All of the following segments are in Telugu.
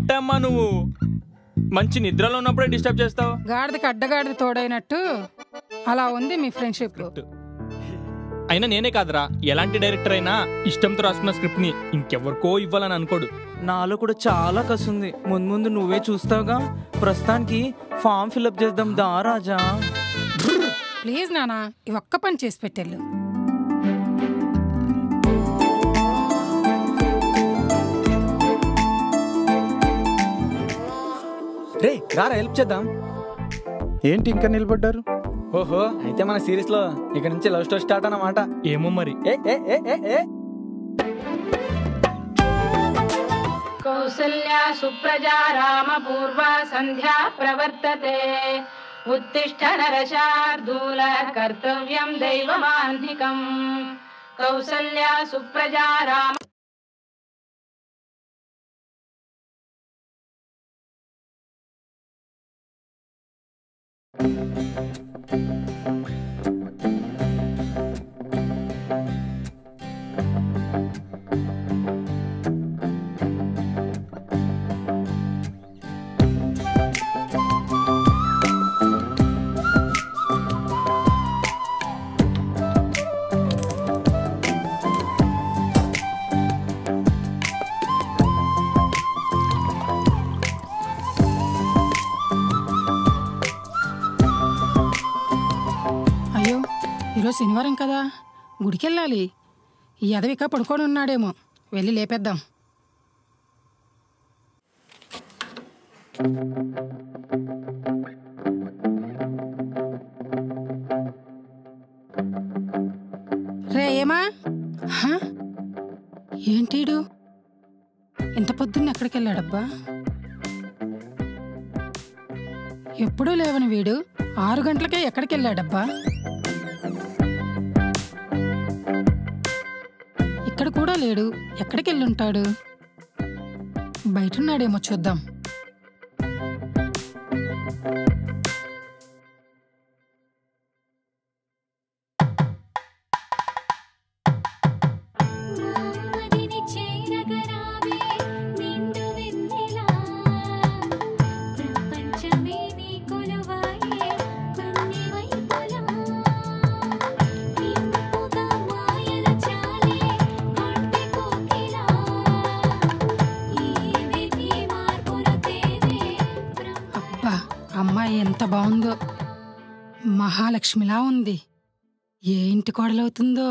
ఏంటమ్మా నువ్వు మంచి నిద్రలో ఉన్నప్పుడే డిస్టర్బ్ చేస్తావు గాడిదకి అడ్డగాడిద తోడైనట్టు అలా ఉంది మీ ఫ్రెండ్షిప్ అయినా నేనే కాదురా ఎలాంటి డైరెక్టర్ అయినా ఇష్టంతో రాసుకున్న స్క్రిప్ట్ ని ఇంకెవరికో ఇవ్వాలని అనుకోడు నాలో కూడా చాలా కసుంది ముందు ముందు నువ్వే చూస్తావుగా ప్రస్తుతానికి ఫామ్ ఫిల్అప్ చేద్దాం దా రాజా ప్లీజ్ నానా ఈ ఒక్క పని చేసి పెట్టెళ్ళు రే రారా హెల్ప్ చేద్దాం ఏంటి ఇంకా నిలబడ్డారు ఓహో అయితే మన సిరీస్ లో ఇక నుంచి లవ్ స్టోరీ స్టార్ట్ అన్నమాట ఏమో మరి ఏ ఏ ఏ ఏ ఏ కౌసల్యా సుప్రజా రామ పూర్వ సంధ్యా ప్రవర్తతే ఉత్తిష్ట నరశార్దూల కర్తవ్యం దైవమాన్ధికం కౌసల్యా సుప్రజా రామ అయ్యో ఈరోజు శనివారం కదా గుడికెళ్ళాలి ఈ ఎదవిక పడుకొని ఉన్నాడేమో వెళ్ళి లేపేద్దాం రే ఏమా హ? ఏంటీడు ఇంత పొద్దున్న ఎక్కడికి వెళ్ళాడబ్బా ఎప్పుడూ లేవని వీడు ఆరు గంటలకే ఎక్కడికి వెళ్ళాడబ్బా ఇక్కడ కూడా లేడు ఎక్కడికి వెళ్ళుంటాడు బయటున్నాడేమో చూద్దాం మదిని చేరగరావే నిండు వెన్నెలా ప్రపంచమే నీ కొలువాయే కొన్ని వైపులా ఇంపుగా మాయల చాలే కొంటె కోకిలా ఈ విధి మార్పులు తేవే అబ్బా అమ్మాయి ఎంత బాగుందో మహాలక్ష్మిలా ఉంది ఏ ఇంటి కోడలవుతుందో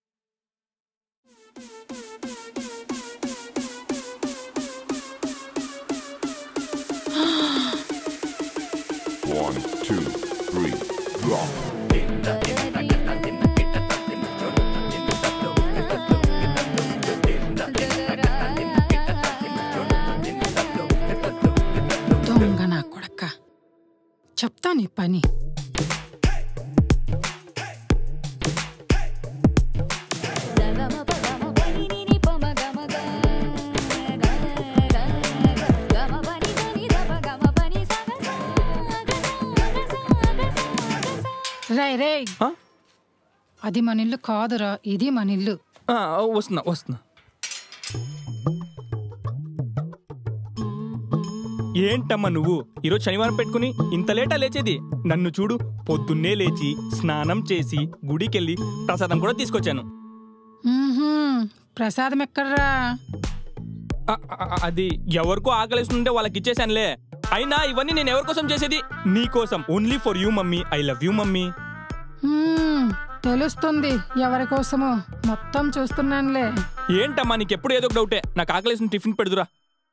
One, two, three, drop. దొంగ నా కొడక్క చెప్తా నీ పని సగమ పగమ పని ని పమ గమ గ గమ పని దని దప గమ పని సగ రేయ్ రే ఆ? అది మన ఇల్లు కాదురా ఇది మన ఇల్లు ఆ, వస్తున్నా వస్తున్నా ఏంటమ్మా నువ్వు ఈరోజు శనివారం పెట్టుకుని ఇంత లేటా లేచేది నన్ను చూడు పొద్దున్నే లేచి స్నానం చేసి గుడికెళ్ళి ప్రసాదం కూడా తీసుకొచ్చాను మ్మ్హ్మ్. ప్రసాదం ఎక్కడ్రా ఆ, ఆ, అది ఎవరికో ఆకలిస్తుంటే వాళ్ళకి ఇచ్చేసానులే అయినా ఇవన్నీ నేను ఎవరి కోసం చేసేది నీ కోసం only for you mummy I love you mummy మ్మ్. తెలుస్తుంది ఎవరి కోసమో మొత్తం చూస్తున్నానులే ఏంటమ్మా నీకు ఎప్పుడు ఏదో ఒక డౌటే నాకు ఆకలేసిన టిఫిన్ పెడుదురా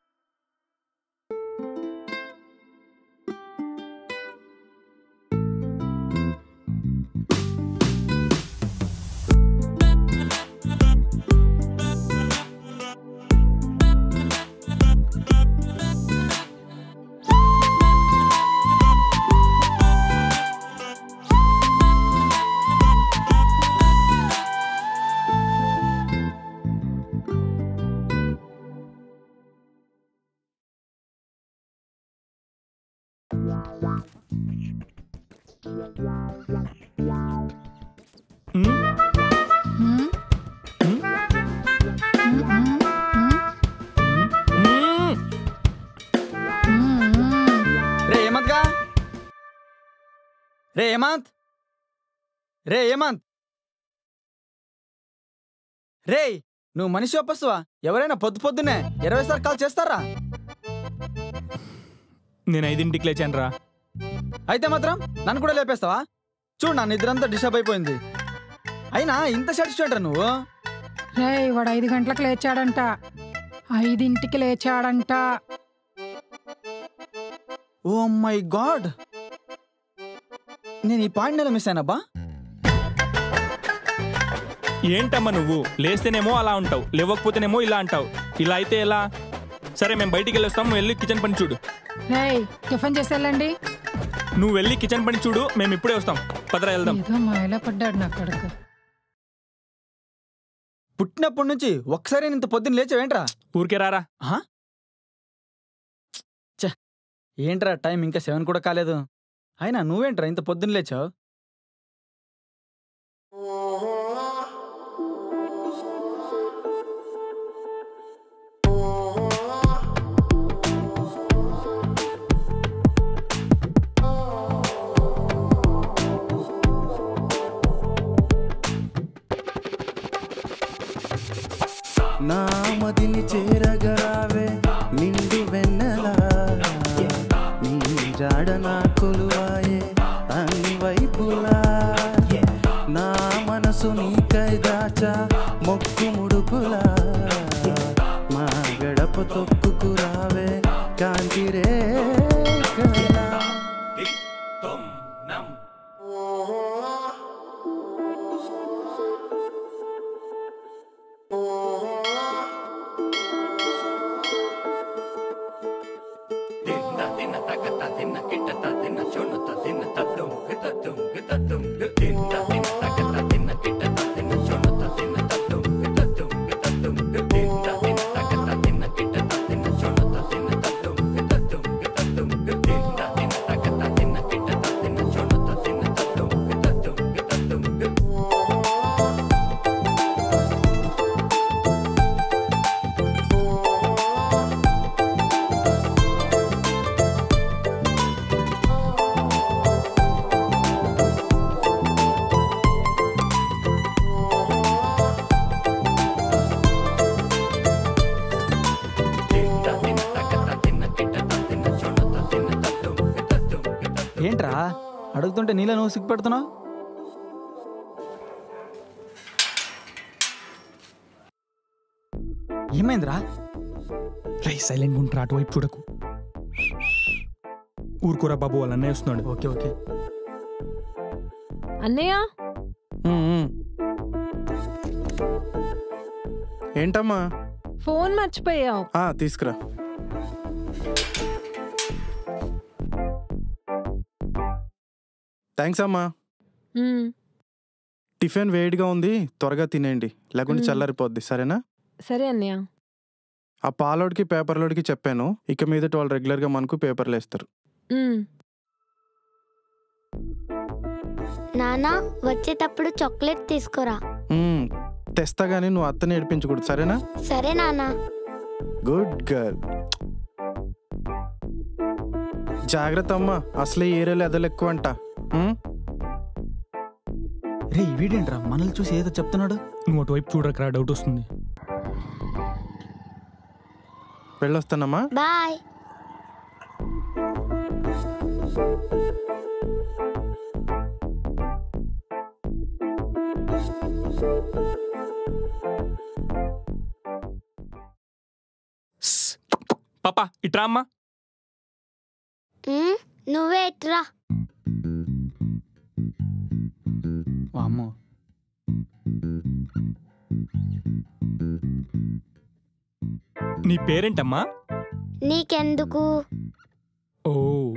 ఉమ్, మ్మ్. ఉమ్, మ్మ్, మ్మ్, మ్మ్. ఉమ్. రే హేమంత్ రే హేమంత్ రే నువ్వు మనిషి ఒప్పస్తువా ఎవరైనా పొద్దు పొద్దునే ఇరవై సార్లు కాల్ చేస్తారా నేను ఐదింటికి లేచాను రా అయితే మాత్రం నన్ను కూడా లేపేస్తావా చూడు నా నిద్రంతా డిస్టర్బ్ అయిపోయింది అయినా ఇంత సాటిస్ఫైడ్ నువ్వు రే వాడు ఐదు గంటలకు లేచాడంట ఐదింటికి లేచాడంట ఓ మై గాడ్ నేను ఈ పాయింట్ నెల మిస్ అయినబ్బా ఏంటమ్మా నువ్వు లేస్తేనేమో అలా ఉంటావు లేవకపోతేనేమో ఇలా అంటావు ఇలా అయితే ఎలా సరే మేము బయటికి వెళ్ళి వస్తాము వెళ్ళి కిచెన్ పని చూడు రే టిఫిన్ చేసి వెళ్ళండి నువ్వు వెళ్ళి కిచెన్ పని చూడు మేము ఇప్పుడే వస్తాం పదరా వెళ్దాం ఏదో మాయలో పడ్డాడు నా కొడుకు పుట్టినప్పటి నుంచి ఒక్కసారి నేను ఇంత పొద్దున్న లేచావేంట్రా ఊరికే రారా ఆహా? ఛ, ఏంట్రా టైం ఇంకా సెవెన్ కూడా కాలేదు అయినా నువ్వేంట్రా ఇంత పొద్దున్న లేచావు నా మదిని చేరగరావే నిండు వెన్నెలా నీ జాడ నా కొలువాయే అన్ని వైపులా నా మనసు నీకై దాచా మొక్కు ముడుపులా మా గడప తొక్కుకు రావే కాంతిరే కలా ఏంట్రా అడుగుతుంటే నీళ్ళ నువ్వు సిగ్గుపెడుతున్నావు ఏమైందిరా రై సైలెంట్ ఉంటారా అటువైపు చూడకు ఊరుకోరా బాబు వాళ్ళ అన్నయ్య వస్తున్నాడు ఓకే ఓకే అన్నయ్య ఉమ్, ఉమ్. ఏంటమ్మా ఫోన్ మర్చిపోయావు ఆ, తీసుకురా థ్యాంక్స్ అమ్మా మ్మ్. టిఫిన్ వేడిగా ఉంది త్వరగా తినేయండి లేకుంటే మ్మ్. చల్లారిపోద్ది సరేనా సరే అన్నయ్య ఆ పాలోడికి పేపర్లోడికి చెప్పాను ఇక మీద వాళ్ళు రెగ్యులర్గా మనకు పేపర్లు వేస్తారు మ్మ్. నానా వచ్చేటప్పుడు చాక్లెట్ తీసుకురా మ్మ్. తెస్తా కానీ నువ్వు అత్తని ఏడిపించకూడదు సరేనా సరే నానా గుడ్ గర్ల్ జాగ్రత్త అమ్మా అసలే ఈ ఏరియాలో ఎదలు ఎక్కువ అంట మ్మ్? రే వీడేంట్రా మనల్ని చూసి ఏదో చెప్తున్నాడు నువ్వు అటువైపు చూడకరా డౌట్ వస్తుంది వెళ్ళొస్తానమ్మా బాయ్ స్స్. పాపా ఇట్రా అమ్మా ఉమ్, నువ్వే ఎట్రా వామ్మో నీ పేరేంటమ్మా నీకెందుకు ఓ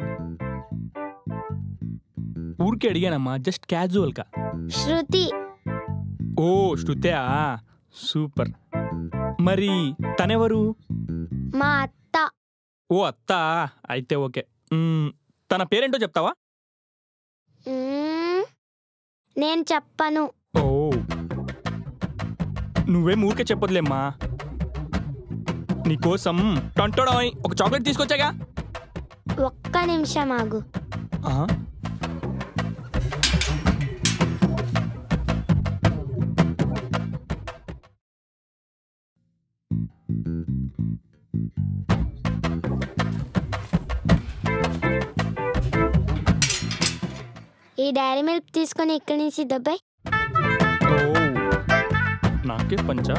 ఊరికే అడిగానమ్మా జస్ట్ క్యాజువల్గా శృతి ఓ శృత్యా సూపర్ మరి తనెవరు మా అత్త ఓ అత్త అయితే ఓకే మ్మ్, తన పేరేంటో చెప్తావా ఉమ్, నేను చెప్పను ఓ నువ్వేం ఊరికే చెప్పొద్దులేమ్మా నీకోసం టొంటోడోయ్ ఒక చాక్లెట్ తీసుకొచ్చాగా ఒక్క నిమిషం ఆగు ఆ? ఈ డైరీ మిల్క్ తీసుకొని ఇక్కడి నుంచి దబ్బాయి ఓ నాకే పంచా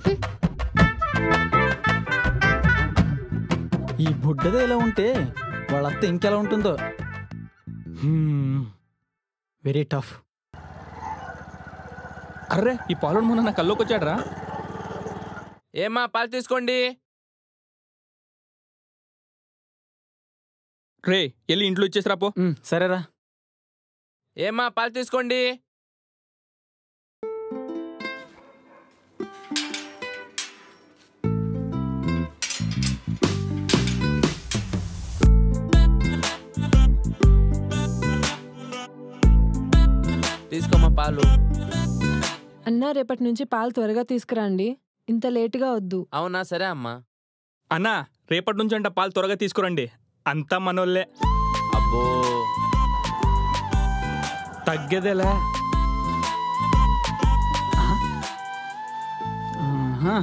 ఈ బుడ్డదే ఇలా ఉంటే వాళ్ళ అత్త ఇంకెలా ఉంటుందో హ్మ్. వెరీ టఫ్ అర్రే ఈ పాలోడు మొన్న నా కల్లోకి వచ్చాడరా ఏమా పాలు తీసుకోండి రే వెళ్ళి ఇంట్లో ఇచ్చేసి రాపో ఉమ్, సరేరా ఏమా పాలు తీసుకోండి తీసుకోమా పాలు అన్నా రేపటి నుంచి పాలు త్వరగా తీసుకురండి ఇంత లేటుగా వద్దు అవునా సరే అమ్మా అన్నా రేపటి నుంచి అంట పాలు త్వరగా తీసుకురండి అంతా మనోళ్ళే అబ్బో తగ్గేదేలే ఆహా.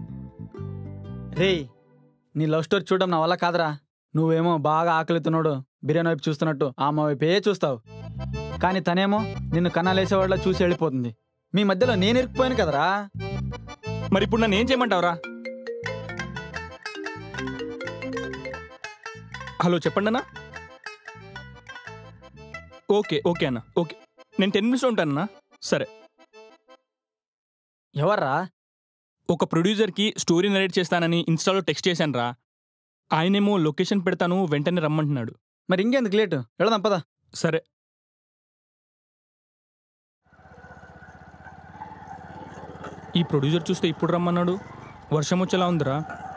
రేయ్ నీ లవ్ స్టోరీ చూడడం నా వల్ల కాదురా నువ్వేమో బాగా ఆకలితున్నాడు బిర్యానీ వైపు చూస్తున్నట్టు ఆమె వైపే చూస్తావు కానీ తనేమో నిన్ను కన్నాలేసేవాళ్ళ చూసి వెళ్ళిపోతుంది మీ మధ్యలో నేను ఇరుక్కుపోయాను కదరా మరి ఇప్పుడు నన్ను ఏం చేయమంటావురా హలో చెప్పండి అన్న ఓకే ఓకే అన్న ఓకే నేను టెన్ మినిట్స్ ఉంటానన్నా సరే ఎవర్రా ఒక ప్రొడ్యూసర్కి స్టోరీ నరేట్ చేస్తానని ఇన్స్టాలో టెక్స్ట్ చేశాను రా ఆయనేమో లొకేషన్ పెడతాను వెంటనే రమ్మంటున్నాడు మరి ఇంకెందుకు లేటు వెళదాం పదా సరే ఈ ప్రొడ్యూసర్ చూస్తే ఇప్పుడు రమ్మన్నాడు వర్షం వచ్చేలా ఉందిరా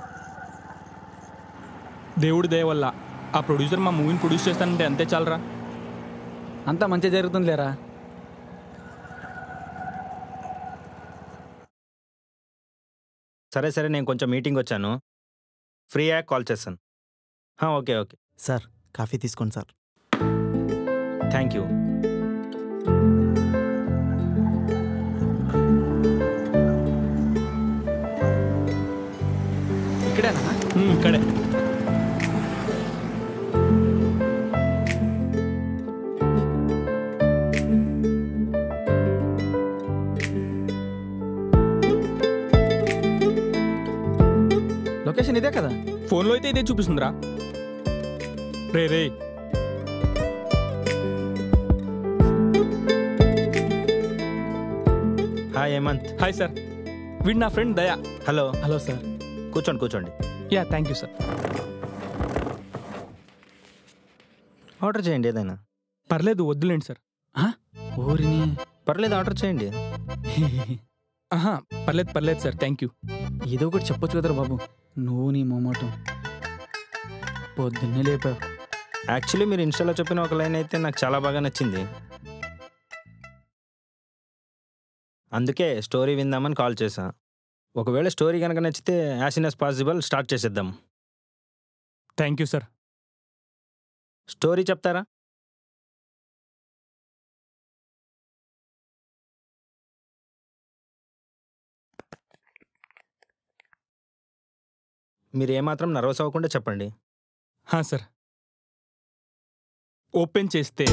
దేవుడి దయ వల్ల ఆ ప్రొడ్యూసర్ మా మూవీని ప్రొడ్యూస్ చేస్తానంటే అంతే చాలరా అంతా మంచి జరుగుతుంది లేరా సరే సరే నేను కొంచెం మీటింగ్ వచ్చాను ఫ్రీ అయ్యాక కాల్ చేస్తాను హా, ఓకే ఓకే సార్ కాఫీ తీసుకోండి సార్ థ్యాంక్ యూ ఇక్కడేనా ఉమ్, ఇక్కడే లొకేషన్ ఇదే కదా ఫోన్లో అయితే ఇదే చూపిస్తుందిరా రే రే హాయ్ హేమంత్ హాయ్ సార్ వీడు నా friend Daya hello hello sir కూర్చోండి కూర్చోండి yeah thank you sir order చేయండి ఏదైనా పర్లేదు వద్దులేండి సార్ ఊరిని పర్లేదు ఆర్డర్ చేయండి ఆహా పర్లేదు పర్లేదు సార్ థ్యాంక్ యూ ఏదో ఒకటి చెప్పొచ్చు కదరా బాబు నువ్వు నీ మొమ్మటం పొద్దున్నే లేపావు యాక్చువల్లీ మీరు ఇన్స్టాలో చెప్పిన ఒక లైన్ అయితే నాకు చాలా బాగా నచ్చింది అందుకే స్టోరీ విందామని కాల్ చేశా ఒకవేళ స్టోరీ కనుక నచ్చితే as soon as possible start చేసేద్దాం థ్యాంక్ యూ సార్ స్టోరీ చెప్తారా మీరు ఏమాత్రం నర్వస్ అవ్వకుండా చెప్పండి హా సార్ ఓపెన్ చేస్తే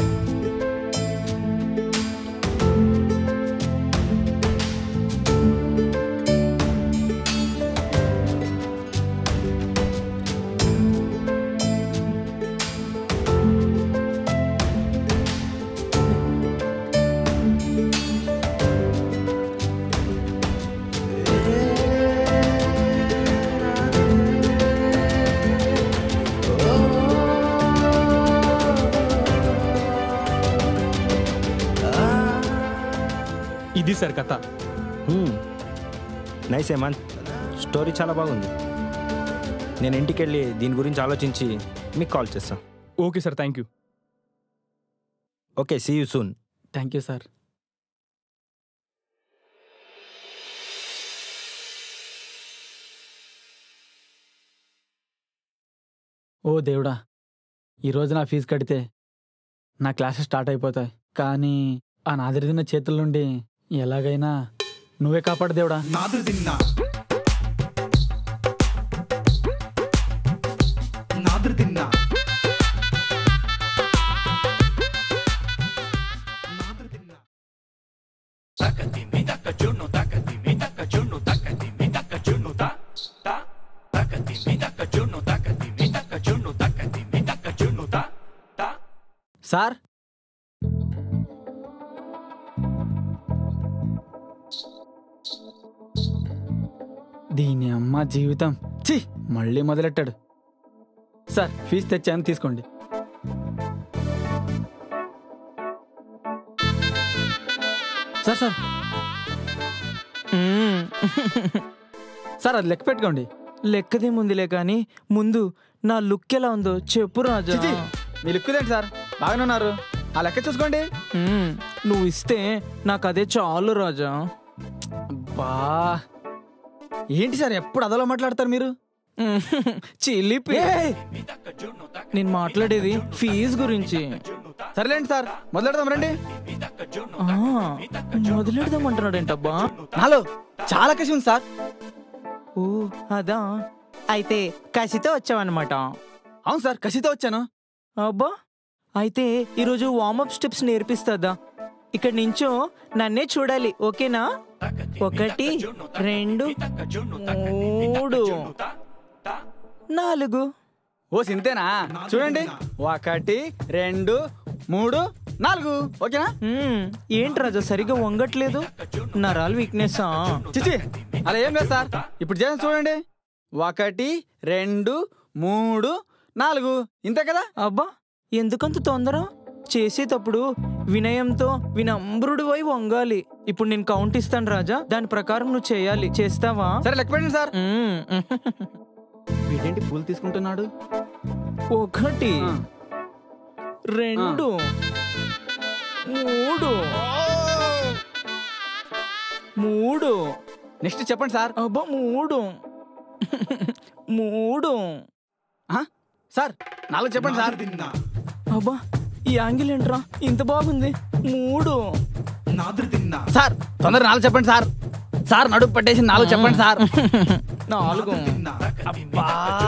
ఇది సార్ కథ నైస్ హేమంత్ స్టోరీ చాలా బాగుంది నేను ఇంటికి వెళ్ళి దీని గురించి ఆలోచించి మీకు కాల్ చేస్తాను okay sir thank you okay see you soon thank you sir ఓ దేవుడా ఈరోజు నా ఫీజు కడితే నా క్లాసెస్ స్టార్ట్ అయిపోతాయి కానీ ఆ నాదిరిదిన చేతుల నుండి ఎలాగైనా నువ్వే కాపాడు దేవుడా నాదురు తిన్నా నాదురు తిన్నా సార్ దీని అమ్మ జీవితం ఛీ మళ్ళీ మొదలెట్టాడు సార్ ఫీజు తెచ్చాను తీసుకోండి సార్ సార్ మ్మ్. సార్ అది లెక్క పెట్టుకోండి లెక్కదేముందిలే కానీ ముందు నా లుక్ ఎలా ఉందో చెప్పు రాజా చిచి, మీ లుక్కుదేంటి సార్ బాగానే ఉన్నారు ఆ లెక్క చూసుకోండి మ్మ్. నువ్వు ఇస్తే నాకు అదే చాలు రాజా బా ఏంటి సార్ ఎప్పుడు అదలో మాట్లాడతారు మీరు చిలిపి ఏయ్! నేను మాట్లాడేది ఫీజు గురించి సరేలేండి సార్ మొదలెడదాం రండి ఆ, మొదలెడదామంటున్నాడేంటబ్బా నాలో చాలా కసి ఉంది సార్ ఓ అదా అయితే కసితో వచ్చావన్నమాట అవును సార్ కసితో వచ్చాను అబ్బా అయితే ఈరోజు వార్మప్ స్టెప్స్ నేర్పిస్తుందా ఇక్కడ నుంచో నన్నే చూడాలి ఓకేనా ఒకటి రెండు మూడు నాలుగు ఓ సింతేనా చూడండి ఒకటి రెండు మూడు నాలుగు ఓకేనా మ్మ్, ఏంటి రాజా సరిగా వంగట్లేదు నరాలు వీక్నెస్ చిచి అలా ఏం లేదు సార్ ఇప్పుడు చేసి చూడండి ఒకటి రెండు మూడు నాలుగు ఇంతే కదా అబ్బా ఎందుకంత తొందర చేసేటప్పుడు వినయంతో వినమ్రుడు పోయి వంగాలి ఇప్పుడు నేను కౌంట్ ఇస్తాను రాజా దాని ప్రకారం నువ్వు చేయాలి చేస్తావా సరే లెక్క పెట్టండి సార్ మ్మ్. వీడేంటి పూలు తీసుకుంటున్నాడు ఒకటి ఆ. రెండు మూడు మూడు నెక్స్ట్ చెప్పండి సార్ అబ్బా మూడు మూడు ఆ? సార్ నాలుగు చెప్పండి సార్ అబ్బా ఈ యాంగిల్ ఏంట్రా ఇంత బాగుంది మూడు సార్ తొందర నాలుగు చెప్పండి సార్ సార్ నడుపు పట్టేసి నాలుగు చెప్పండి సార్ నాలుగు అబ్బా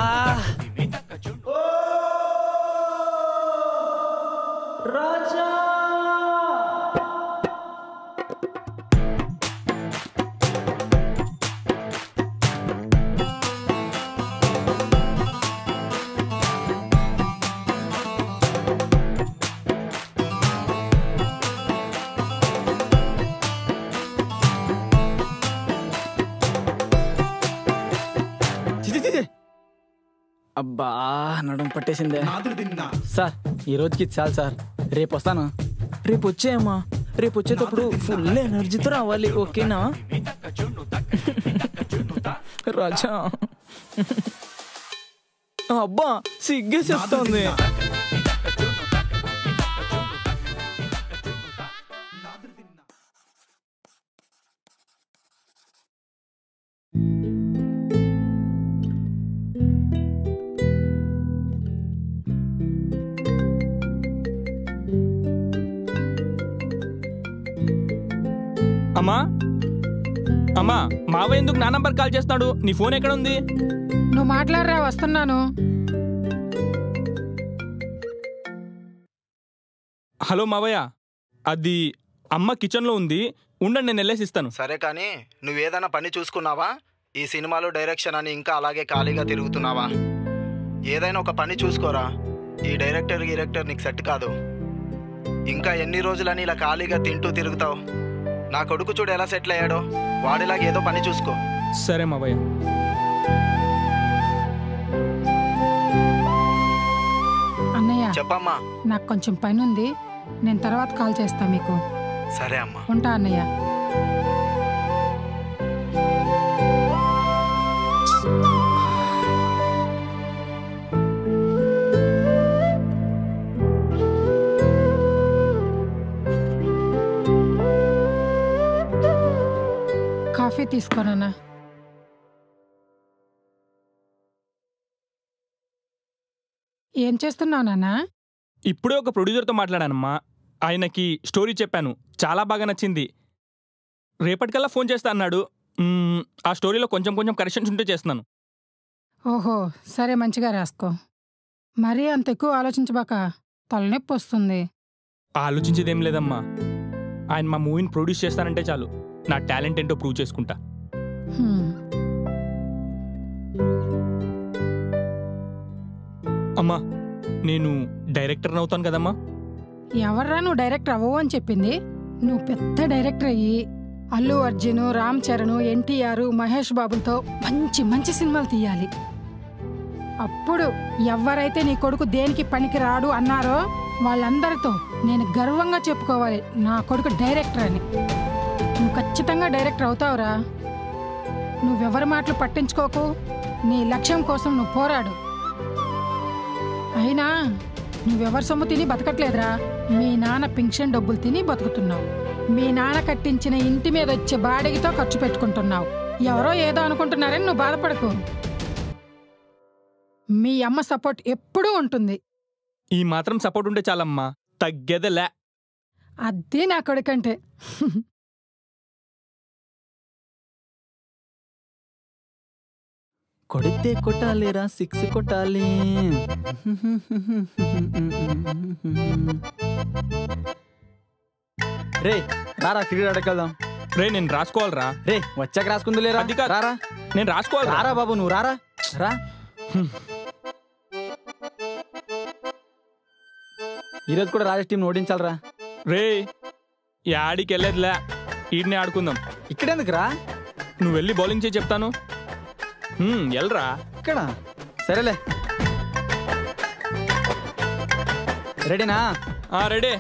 రాజా చిచి, చిచి. అబ్బా నడుము పట్టేసిందే సార్ ఈ రోజుకి ఇది చాలు సార్ రేపు వస్తాను రేపు వచ్చేయమ్మా రేపు వచ్చేటప్పుడు ఫుల్ ఎనర్జీతో రావాలి ఓకేనా రాజా అబ్బా సిగ్గేసేస్తుంది అమ్మా అమ్మా మావ ఎందుకు నా నంబర్ కాల్ చేస్తున్నాడు నీ ఫోన్ ఎక్కడ ఉంది నువ్వు మాట్లాడరా వస్తున్నాను హలో మావయ్య అది అమ్మ కిచెన్లో ఉంది ఉండండి నేను వెళ్ళేసి ఇస్తాను సరే కానీ నువ్వేదైనా పని చూసుకున్నావా ఈ సినిమాలో డైరెక్షన్ అని ఇంకా అలాగే ఖాళీగా తిరుగుతున్నావా ఏదైనా ఒక పని చూసుకోరా ఈ డైరెక్టర్ గిరెక్టర్ నీకు సెట్ కాదు ఇంకా ఎన్ని రోజులని ఇలా ఖాళీగా తింటూ తిరుగుతావు నా కొడుకు చూడు ఎలా సెటిల్ అయ్యాడో వాడిలాగా ఏదో పని చూసుకో సరే మావయ్య అన్నయ్య చెప్పమ్మా నాకు కొంచెం పని ఉంది నేను తర్వాత కాల్ చేస్తా మీకు సరే అమ్మా ఉంటా అన్నయ్య కాఫీ తీసుకోనన్నా ఏం చేస్తున్నావు నాన్నా ఇప్పుడే ఒక ప్రొడ్యూసర్తో మాట్లాడానమ్మా ఆయనకి స్టోరీ చెప్పాను చాలా బాగా నచ్చింది రేపటికల్లా ఫోన్ చేస్తా అన్నాడు మ్మ్, ఆ స్టోరీలో కొంచెం కొంచెం కరెక్షన్స్ ఉంటే చేస్తున్నాను ఓహో సరే మంచిగా రాసుకో మరీ అంత ఎక్కువ ఆలోచించబాక తలనొప్పి వస్తుంది ఆలోచించేదేం లేదమ్మా ఆయన మా మూవీని ప్రొడ్యూస్ చేస్తానంటే చాలు నా టాలెంట్ ఏంటో ప్రూవ్ చేసుకుంటా హ్మ్. అమ్మా నేను డైరెక్టర్ అవుతాను కదమ్మా ఎవర్రా నువ్వు డైరెక్టర్ అవ్వవు అని చెప్పింది నువ్వు పెద్ద డైరెక్టర్ అయ్యి అల్లు అర్జున్ రామ్ చరణ్ ఎన్టీఆర్ మహేష్ బాబులతో మంచి మంచి సినిమాలు తీయాలి అప్పుడు ఎవరైతే నీ కొడుకు దేనికి పనికి రాడు అన్నారో వాళ్ళందరితో నేను గర్వంగా చెప్పుకోవాలి నా కొడుకు డైరెక్టర్ అని నువ్వు ఖచ్చితంగా డైరెక్టర్ అవుతావురా నువ్వెవరి మాటలు పట్టించుకోకు నీ లక్ష్యం కోసం నువ్వు పోరాడు అయినా నువ్వెవరి సొమ్ము తిని బతకట్లేదురా మీ నాన్న పింఛన్ డబ్బులు తిని బతుకుతున్నావు మీ నాన్న కట్టించిన ఇంటి మీద వచ్చే బాడిగతో ఖర్చు పెట్టుకుంటున్నావు ఎవరో ఏదో అనుకుంటున్నారని నువ్వు బాధపడకు మీ అమ్మ సపోర్ట్ ఎప్పుడూ ఉంటుంది ఈ మాత్రం సపోర్ట్ ఉంటే చాలమ్మా తగ్గేదేలే అదే నా కొడుకంటే కొడితే కొట్టాలిరా సిక్స్ కొట్టాలి రే రారా క్రికెట్ ఆడకెళ్దాం రే నేను రాసుకోవాలరా రే వచ్చాక రాసుకుంది లేరా అది కాదు. రారా నేను రాసుకోవాలి రారా బాబు నువ్వు రారా రా ఈరోజు కూడా రాజేష్ టీం ఓడించాలరా రే యాడికి వెళ్ళేదిలే ఈడనే ఆడుకుందాం ఇక్కడెందుకు రా నువ్వు వెళ్ళి బౌలింగ్ చేయి చెప్తాను హ్మ్, వెళ్ళరా ఇక్కడ సరేలే రెడీనా ఆ, రెడీ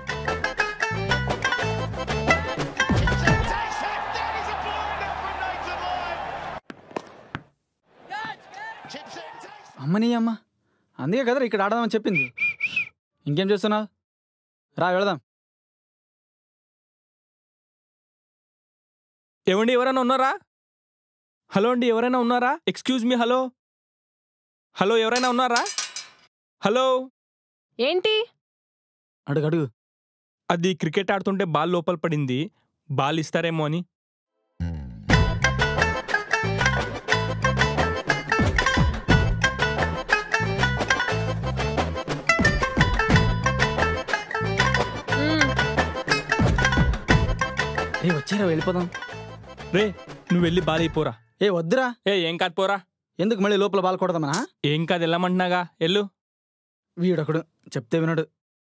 అమ్మని అమ్మ అందుకే కదరా ఇక్కడ ఆడదామని చెప్పింది ఇంకేం చేస్తున్నావు రా వెళదాం ఏమండి ఎవరైనా ఉన్నారా హలో అండి ఎవరైనా ఉన్నారా ఎక్స్క్యూజ్ మీ హలో హలో ఎవరైనా ఉన్నారా హలో ఏంటి అడుగు అడుగు అది క్రికెట్ ఆడుతుంటే బాల్ లోపల పడింది బాల్ ఇస్తారేమో అని మ్మ్. ఏ వచ్చారా వెళ్ళిపోదాం రే నువ్వు వెళ్ళి బాల్ అయిపోరా ఏ వద్దురా ఏ ఏం కాదు పోరా ఎందుకు మళ్ళీ లోపల బాల్ కొడదామనా ఏం కాదు వెళ్ళమంటున్నాగా ఎల్లు వీడొకడు చెప్తే వినడు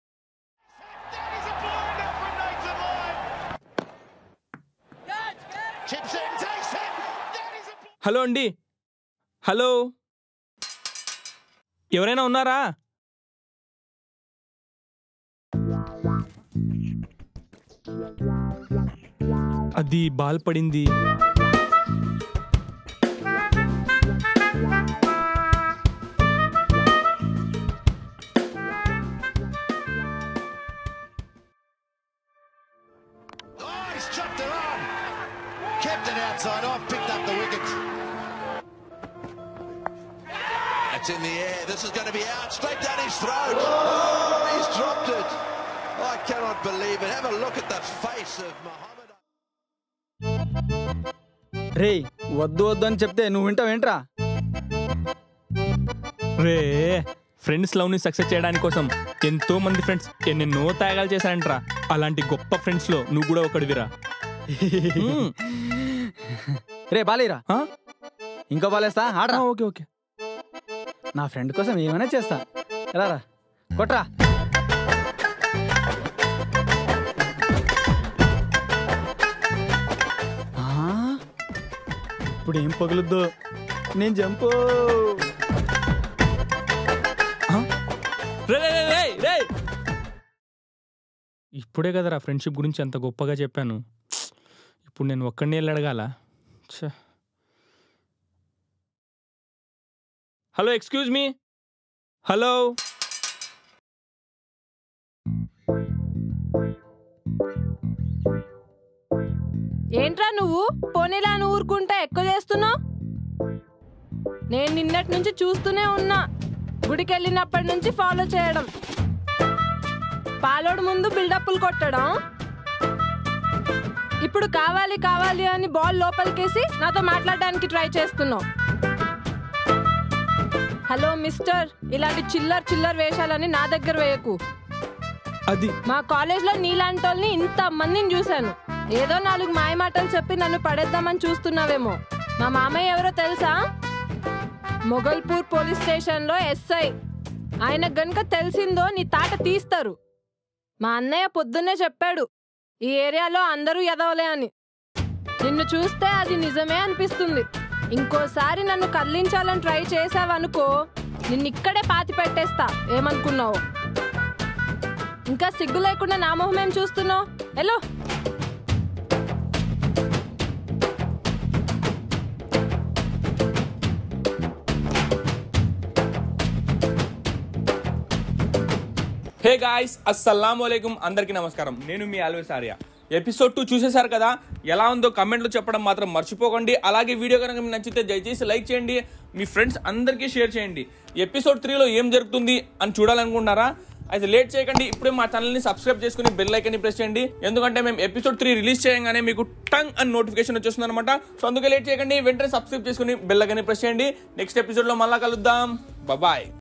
హలో అండి హలో ఎవరైనా ఉన్నారా అది బాల్ పడింది He's chopped it on. Kept it outside off, picked up the wicket. That's in the air. This is going to be out straight down his throat. Oh, he's dropped it. I cannot believe it. Have a look at the face of Mohammed. రే వద్దు వద్దు అని చెప్తే నువ్వు వింటావేంట్రా రే ఫ్రెండ్స్ లవ్ ని సక్సెస్ చేయడానికి కోసం ఎంతో మంది ఫ్రెండ్స్ ఎన్నెన్నో త్యాగాలు చేశారంట్రా అలాంటి గొప్ప ఫ్రెండ్స్ లో నువ్వు కూడా ఒకడివిరా హ్మ్. రే బాలేరా ఆ? ఇంకో బాలేస్తా ఆడరా ఓకే ఓకే నా ఫ్రెండ్ కోసం ఏమైనా చేస్తా రారా కొట్రా ఆ, ఇప్పుడు ఏం పగులుద్దో నేను జంపు రే, రే, రే, రే, రే. ఇప్పుడే కదరా ఫ్రెండ్షిప్ గురించి అంత గొప్పగా చెప్పాను ఇప్పుడు నేను ఒక్కడిని వెళ్ళి అడగాల ఛ. హలో ఎక్స్క్యూజ్ మీ హలో ఏంట్రా నువ్వు పోనీలా అని ఊరుకుంటా ఎక్కువ చేస్తున్నావు నేను నిన్నటి నుంచి చూస్తూనే ఉన్నా గుడికి వెళ్ళినప్పటి నుంచి ఫాలో చేయడం పాలోడు ముందు బిల్డప్లు కొట్టడం ఇప్పుడు కావాలి కావాలి అని బాల్ లోపలికేసి నాతో మాట్లాడడానికి ట్రై చేస్తున్నావు హలో మిస్టర్ ఇలాంటి చిల్లర్ చిల్లర్ వేషాలని నా దగ్గర వేయకు అది మా కాలేజ్లో నీలాంటి వాళ్ళని ఇంత మందిని చూశాను ఏదో నాలుగు మాయమాటలు చెప్పి నన్ను పడేద్దామని చూస్తున్నావేమో మా మామయ్య ఎవరో తెలుసా మొగల్పూర్ పోలీస్ స్టేషన్లో ఎస్ఐ ఆయన గనుక తెలిసిందో నీ తాట తీస్తారు మా అన్నయ్య పొద్దున్నే చెప్పాడు ఈ ఏరియాలో అందరూ ఎదవలే అని నిన్ను చూస్తే అది నిజమే అనిపిస్తుంది ఇంకోసారి నన్ను కదిలించాలని ట్రై చేసావనుకో నిన్ను ఇక్కడే పాతి పెట్టేస్తా ఏమనుకున్నావు ఇంకా సిగ్గు లేకుండా నా మొహం ఏం చూస్తున్నావు హలో హే గాయ్స్ అస్సలం అయికం అందరికీ నమస్కారం నేను మీ ఆల్వేస్ ఆర్య ఎపిసోడ్ టూ చూసేశారు కదా ఎలా ఉందో కమెంట్లో చెప్పడం మాత్రం మర్చిపోకండి అలాగే వీడియో కనుక మీకు నచ్చితే దయచేసి లైక్ చేయండి మీ ఫ్రెండ్స్ అందరికీ షేర్ చేయండి ఎపిసోడ్ త్రీలో ఏం జరుగుతుంది అని చూడాలనుకుంటున్నారా అయితే లేట్ చేయకండి ఇప్పుడే మా ఛానల్ని సబ్స్క్రైబ్ చేసుకుని బెల్ ఐకన్ని ప్రెస్ చేయండి ఎందుకంటే మేము ఎపిసోడ్ త్రీ రిలీజ్ చేయగానే మీకు టంగ్ అని నోటిఫికేషన్ వచ్చేస్తుంది అనమాట సో అందుకే లేట్ చేయకండి వెంటనే సబ్స్క్రైబ్ చేసుకుని బెల్ ఐకన్ని ప్రెస్ చేయండి నెక్స్ట్ ఎపిసోడ్లో మళ్ళా కలుద్దాం బాయ్